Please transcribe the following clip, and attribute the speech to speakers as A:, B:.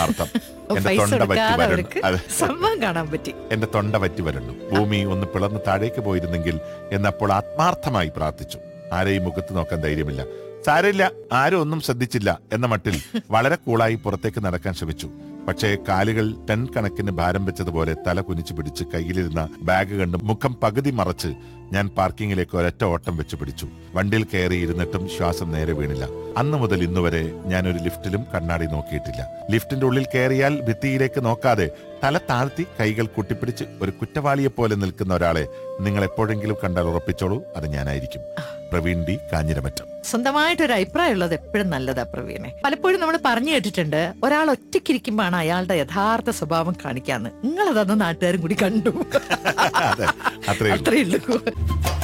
A: എന്നർത്ഥം എന്റെ
B: പൈസ
A: തൊണ്ട പറ്റി
B: കൊടുക്കാതെ
A: വരണം
B: അവർക്ക്
A: അതെ
B: സംഭവം കാണാൻ പറ്റി
A: എന്റെ തൊണ്ട പറ്റി വരണ്ടു ഭൂമി ഒന്ന് പിളർന്ന് താഴേക്ക് പോയിരുന്നെങ്കിൽ എന്നപ്പോൾ ആത്മാർത്ഥമായി പ്രാർത്ഥിച്ചു ആരെയും മുഖത്ത് നോക്കാൻ ധൈര്യമില്ല സാരമില്ല ആരും ഒന്നും ശ്രദ്ധിച്ചില്ല എന്ന മട്ടിൽ വളരെ കൂളായി പുറത്തേക്ക് നടക്കാൻ ശ്രമിച്ചു പക്ഷേ കാലുകൾ ടൺ കണക്കിന് ഭാരം വെച്ചതുപോലെ തല കുനിച്ചു പിടിച്ച് കയ്യിലിരുന്ന ബാഗ് കണ്ട് മുഖം പകുതി മറച്ച് ഞാൻ പാർക്കിങ്ങിലേക്ക് ഒരൊറ്റ ഓട്ടം വെച്ച് പിടിച്ചു വണ്ടിയിൽ കയറി ഇരുന്നിട്ടും ശ്വാസം നേരെ വീണില്ല അന്ന് മുതൽ ഇന്നുവരെ ഞാൻ ഒരു ലിഫ്റ്റിലും കണ്ണാടി നോക്കിയിട്ടില്ല ലിഫ്റ്റിന്റെ ഉള്ളിൽ കയറിയാൽ ഭിത്തിയിലേക്ക് നോക്കാതെ തല താഴ്ത്തി കൈകൾ കൂട്ടിപ്പിടിച്ച് ഒരു കുറ്റവാളിയെ പോലെ നിൽക്കുന്ന ഒരാളെ നിങ്ങൾ എപ്പോഴെങ്കിലും കണ്ടാൽ ഉറപ്പിച്ചോളൂ അത് ഞാനായിരിക്കും പ്രവീൺ ഡി കാഞ്ഞിരമറ്റം
B: സ്വന്തമായിട്ടൊരു അഭിപ്രായം ഉള്ളത് എപ്പോഴും നല്ലതാ പ്രവീണെ പലപ്പോഴും നമ്മൾ പറഞ്ഞു കേട്ടിട്ടുണ്ട് ഒരാൾ ഒറ്റയ്ക്കിരിക്കുമ്പോഴാണ് അയാളുടെ യഥാർത്ഥ സ്വഭാവം കാണിക്കാന്ന് നിങ്ങളതൊന്ന് നാട്ടുകാരും കൂടി കണ്ടു
A: അതെ അത്രേ ഉള്ളൂ
B: അത്രേ ഉള്ളൂ